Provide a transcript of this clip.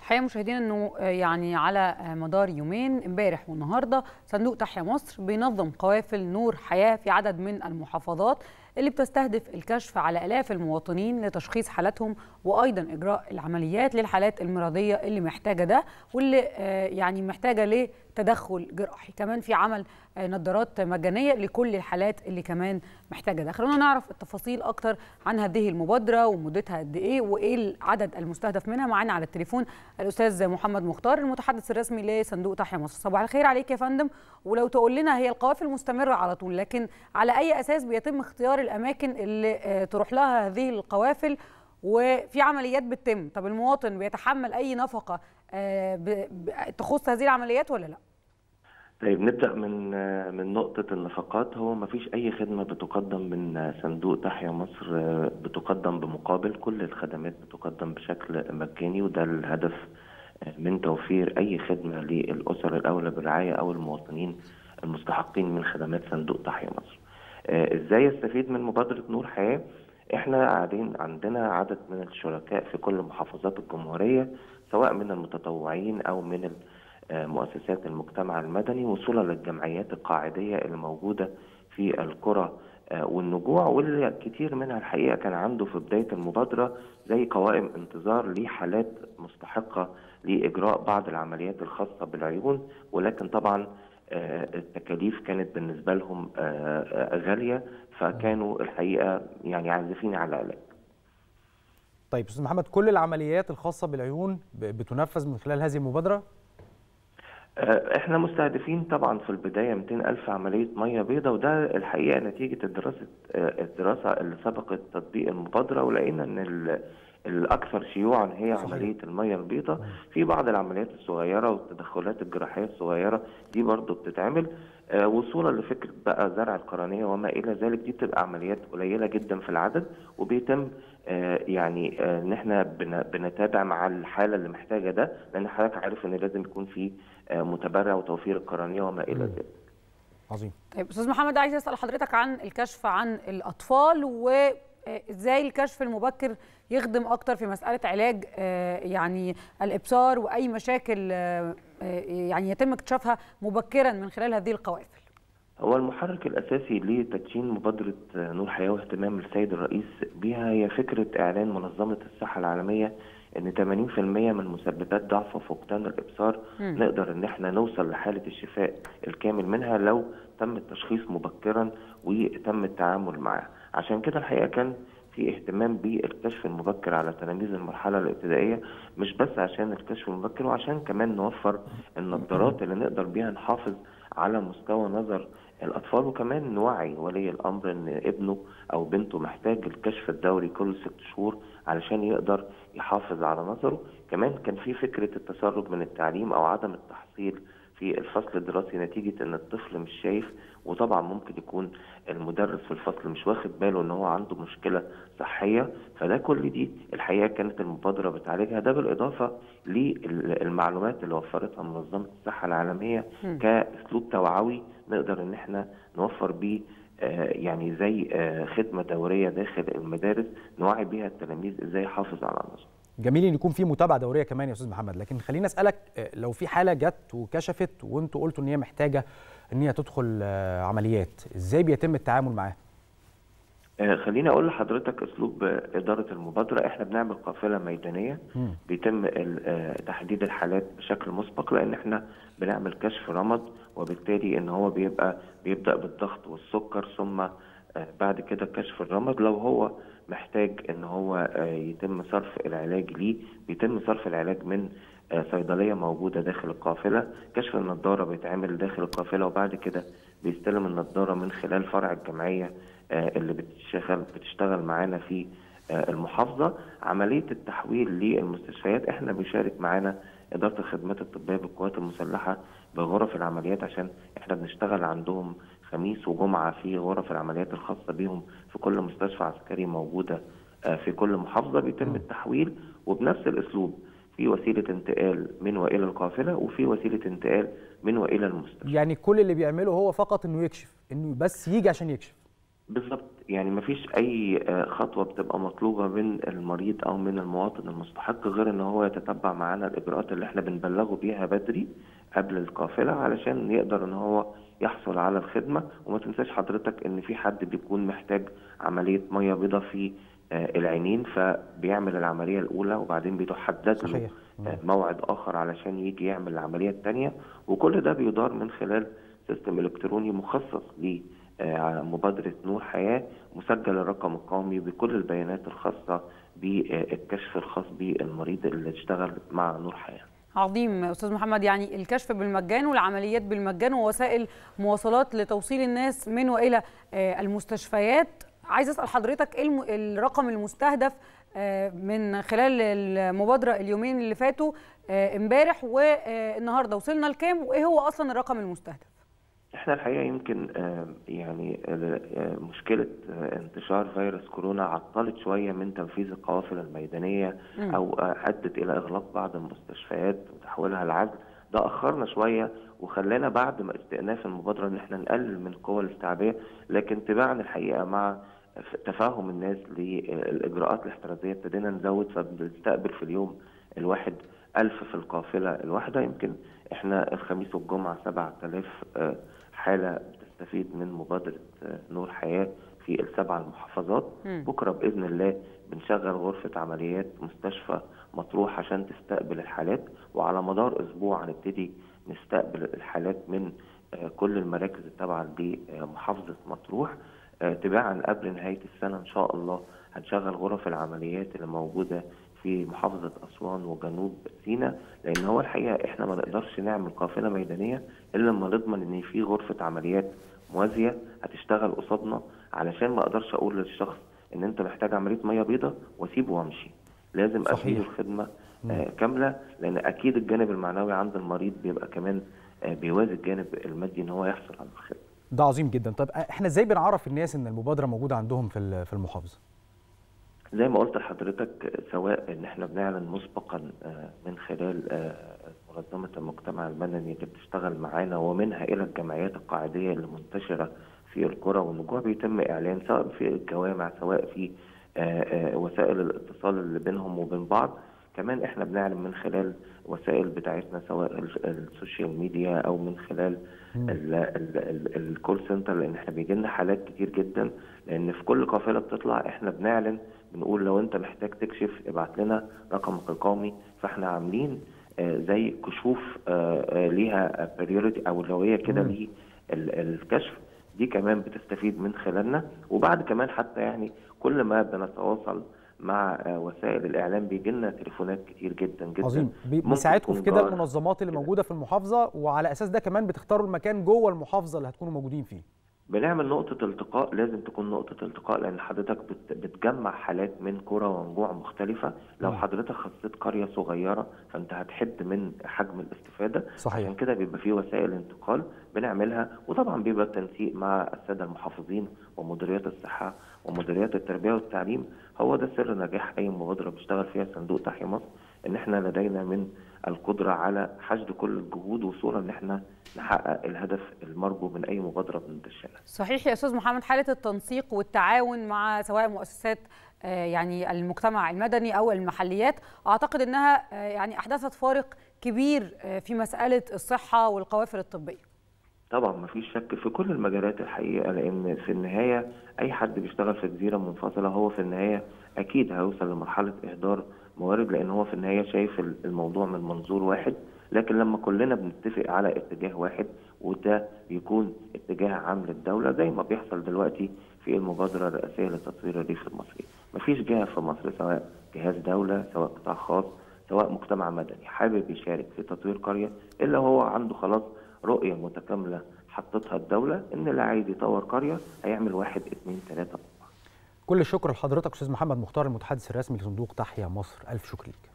الحقيقه مشاهدينا انه يعني على مدار يومين امبارح والنهارده صندوق تحيا مصر بينظم قوافل نور حياه في عدد من المحافظات اللي بتستهدف الكشف على الاف المواطنين لتشخيص حالاتهم وايضا اجراء العمليات للحالات المرضيه اللي محتاجه ده واللي يعني محتاجه لتدخل جراحي كمان في عمل نظارات مجانيه لكل الحالات اللي كمان محتاجه ده خلونا نعرف التفاصيل اكتر عن هذه المبادره ومدتها قد ايه وايه العدد المستهدف منها معانا على التليفون الاستاذ محمد مختار المتحدث الرسمي لصندوق تحيا مصر صباح الخير عليك يا فندم ولو تقول لنا هي القوافل مستمره على طول لكن على اي اساس بيتم اختيار الاماكن اللي تروح لها هذه القوافل وفي عمليات بتتم طب المواطن بيتحمل اي نفقه تخص هذه العمليات ولا لا طيب نبدا من من نقطه النفقات هو ما فيش اي خدمه بتقدم من صندوق تحيا مصر بتقدم بمقابل كل الخدمات بتقدم بشكل مجاني وده الهدف من توفير اي خدمه للاسر الاولى بالرعايه او المواطنين المستحقين من خدمات صندوق تحيا مصر. ازاي يستفيد من مبادره نور حياه؟ احنا قاعدين عندنا عدد من الشركاء في كل محافظات الجمهوريه سواء من المتطوعين او من مؤسسات المجتمع المدني وصولا للجمعيات القاعديه الموجوده في القرى والنجوع واللي كتير منها الحقيقه كان عنده في بدايه المبادره زي قوائم انتظار لحالات مستحقه لاجراء بعض العمليات الخاصه بالعيون ولكن طبعا التكاليف كانت بالنسبه لهم غاليه فكانوا الحقيقه يعني عازفين على علاج. طيب استاذ محمد كل العمليات الخاصه بالعيون بتنفذ من خلال هذه المبادره؟ احنا مستهدفين طبعا في البدايه 200 الف عمليه ميه بيضاء وده الحقيقه نتيجه الدراسه الدراسه اللي سبقت تطبيق المبادره ولقينا ان الاكثر شيوعا هي صحيح. عمليه الميه البيضاء في بعض العمليات الصغيره والتدخلات الجراحيه الصغيره دي برضو بتتعمل آه وصولا لفكره بقى زرع القرنيه وما الى ذلك دي بتبقى عمليات قليله جدا في العدد وبيتم آه يعني آه ان احنا بنتابع مع الحاله اللي محتاجه ده لان حضرتك عارف ان لازم يكون في متبرع وتوفير القرنيه وما الى ذلك. عظيم. طيب استاذ محمد عايز اسال حضرتك عن الكشف عن الاطفال وازاي الكشف المبكر يخدم اكتر في مساله علاج يعني الابصار واي مشاكل يعني يتم اكتشافها مبكرا من خلال هذه القوافل. هو المحرك الاساسي لتدشين مبادره نور حياه واهتمام السيد الرئيس بها هي فكره اعلان منظمه الصحه العالميه ان 80% من مسببات ضعف وفقدان الابصار م. نقدر ان احنا نوصل لحاله الشفاء الكامل منها لو تم التشخيص مبكرا وتم التعامل معاه عشان كده الحقيقه كان في اهتمام بالكشف المبكر على تلاميذ المرحله الابتدائيه مش بس عشان الكشف المبكر وعشان كمان نوفر النظارات اللي نقدر بيها نحافظ على مستوى نظر الاطفال وكمان نوعي ولي الامر ان ابنه او بنته محتاج الكشف الدوري كل ست شهور علشان يقدر يحافظ على نظره كمان كان في فكره التسرب من التعليم او عدم التحصيل في الفصل الدراسي نتيجه ان الطفل مش شايف وطبعا ممكن يكون المدرس في الفصل مش واخد باله ان هو عنده مشكله صحيه فده كل دي الحقيقه كانت المبادره بتعالجها ده بالاضافه للمعلومات اللي وفرتها منظمه الصحه العالميه م. كاسلوب توعوي نقدر ان احنا نوفر بيه آه يعني زي آه خدمه دوريه داخل المدارس نوعي بيها التلاميذ ازاي يحافظ على النظر. جميل ان يكون في متابعه دوريه كمان يا استاذ محمد لكن خليني اسالك لو في حاله جت وكشفت وانتوا قلتوا ان هي محتاجه ان هي تدخل عمليات ازاي بيتم التعامل معاها آه خليني اقول لحضرتك اسلوب اداره المبادره احنا بنعمل قافله ميدانيه م. بيتم تحديد الحالات بشكل مسبق لان احنا بنعمل كشف رمد وبالتالي ان هو بيبقى بيبدا بالضغط والسكر ثم بعد كده كشف الرمد لو هو محتاج ان هو يتم صرف العلاج ليه بيتم صرف العلاج من صيدليه موجوده داخل القافله كشف النضاره بيتعمل داخل القافله وبعد كده بيستلم النضاره من خلال فرع الجمعيه اللي بتشتغل بتشتغل معانا في المحافظه عمليه التحويل للمستشفيات احنا بيشارك معانا اداره الخدمات الطبيه بالقوات المسلحه بغرف العمليات عشان احنا بنشتغل عندهم خميس وجمعه في غرف العمليات الخاصه بيهم في كل مستشفى عسكري موجوده في كل محافظه بيتم التحويل وبنفس الاسلوب في وسيله انتقال من والى القافله وفي وسيله انتقال من والى المستشفى يعني كل اللي بيعمله هو فقط انه يكشف انه بس يجي عشان يكشف بالظبط يعني ما فيش اي خطوه بتبقى مطلوبه من المريض او من المواطن المستحق غير ان هو يتتبع معانا الاجراءات اللي احنا بنبلغه بيها بدري قبل القافله علشان يقدر ان هو يحصل على الخدمه وما تنساش حضرتك ان في حد بيكون محتاج عمليه ميه بيضاء في العينين فبيعمل العمليه الاولى وبعدين بيتحدد له موعد اخر علشان يجي يعمل العمليه الثانيه وكل ده بيدار من خلال سيستم الكتروني مخصص ل مبادرة نور حياة مسجل الرقم القومي بكل البيانات الخاصة بالكشف الخاص بالمريض اللي اشتغل مع نور حياة عظيم استاذ محمد يعني الكشف بالمجان والعمليات بالمجان ووسائل مواصلات لتوصيل الناس من والى المستشفيات عايز اسال حضرتك ايه الرقم المستهدف من خلال المبادره اليومين اللي فاتوا امبارح والنهارده وصلنا لكام وايه هو اصلا الرقم المستهدف احنا الحقيقه يمكن يعني مشكله انتشار فيروس كورونا عطلت شويه من تنفيذ القوافل الميدانيه او ادت الى اغلاق بعض المستشفيات وتحويلها لعزل ده اخرنا شويه وخلانا بعد ما استئناف المبادره ان احنا نقلل من القوى الاستيعابيه لكن تباعا الحقيقه مع تفاهم الناس للاجراءات الاحترازيه ابتدينا نزود فبنستقبل في اليوم الواحد ألف في القافلة الواحدة يمكن احنا الخميس والجمعة 7000 حالة بتستفيد من مبادرة نور حياة في السبع المحافظات م. بكرة بإذن الله بنشغل غرفة عمليات مستشفى مطروح عشان تستقبل الحالات وعلى مدار أسبوع هنبتدي نستقبل الحالات من كل المراكز التابعة لمحافظة مطروح تباعا قبل نهاية السنة إن شاء الله هنشغل غرف العمليات اللي موجودة في محافظة أسوان وجنوب سيناء لأن هو الحقيقة إحنا ما نقدرش نعمل قافلة ميدانية إلا لما نضمن إن في غرفة عمليات موازية هتشتغل قصادنا علشان ما أقدرش أقول للشخص إن أنت محتاج عملية مية بيضاء وأسيبه وأمشي لازم أديله الخدمة آه كاملة لأن أكيد الجانب المعنوي عند المريض بيبقى كمان آه بيوازي الجانب المادي إن هو يحصل على الخدمة ده عظيم جدا طب احنا ازاي بنعرف الناس ان المبادره موجوده عندهم في في المحافظه زي ما قلت لحضرتك سواء ان احنا بنعلن مسبقا من خلال منظمه المجتمع المدني اللي بتشتغل معانا ومنها الى الجمعيات القاعديه اللي منتشره في القرى والنجوع بيتم اعلان سواء في الجوامع سواء في وسائل الاتصال اللي بينهم وبين بعض كمان احنا بنعلن من خلال وسائل بتاعتنا سواء السوشيال ميديا او من خلال الكول سنتر لان احنا بيجي لنا حالات كتير جدا لان في كل قافله بتطلع احنا بنعلن بنقول لو انت محتاج تكشف ابعت لنا رقمك القومي فاحنا عاملين زي كشوف ليها بريوريتي اولويه كده للكشف دي كمان بتستفيد من خلالنا وبعد كمان حتى يعني كل ما بنتواصل مع وسائل الاعلام بيجي لنا تليفونات كتير جدا جدا عظيم بيساعدكم في كده المنظمات اللي موجوده في المحافظه وعلى اساس ده كمان بتختاروا المكان جوه المحافظه اللي هتكونوا موجودين فيه بنعمل نقطة التقاء لازم تكون نقطة التقاء لأن حضرتك بتجمع حالات من قرى ونجوع مختلفة لو حضرتك خصيت قرية صغيرة فأنت هتحد من حجم الاستفادة صحيح. عشان كده بيبقى في وسائل انتقال بنعملها وطبعا بيبقى التنسيق مع السادة المحافظين ومديريات الصحة ومديريات التربية والتعليم هو ده سر نجاح أي مبادرة بيشتغل فيها صندوق تحيا مصر إن احنا لدينا من القدرة على حشد كل الجهود وصولا ان احنا نحقق الهدف المرجو من اي مبادرة بندشنها. صحيح يا استاذ محمد حالة التنسيق والتعاون مع سواء مؤسسات يعني المجتمع المدني او المحليات اعتقد انها يعني احدثت فارق كبير في مسألة الصحة والقوافل الطبية. طبعا ما فيش شك في كل المجالات الحقيقه لان في النهايه اي حد بيشتغل في جزيره منفصله هو في النهايه اكيد هيوصل لمرحله اهدار موارد لان هو في النهايه شايف الموضوع من منظور واحد لكن لما كلنا بنتفق على اتجاه واحد وده بيكون اتجاه عام للدوله زي ما بيحصل دلوقتي في المبادره الرئاسيه لتطوير الريف المصري مفيش جهه في مصر سواء جهاز دوله سواء قطاع خاص سواء مجتمع مدني حابب يشارك في تطوير قريه الا هو عنده خلاص رؤيه متكامله حطتها الدوله ان اللي عايز يطور قريه هيعمل واحد اثنين ثلاثه كل الشكر لحضرتك استاذ محمد مختار المتحدث الرسمي لصندوق تحيا مصر الف شكر ليك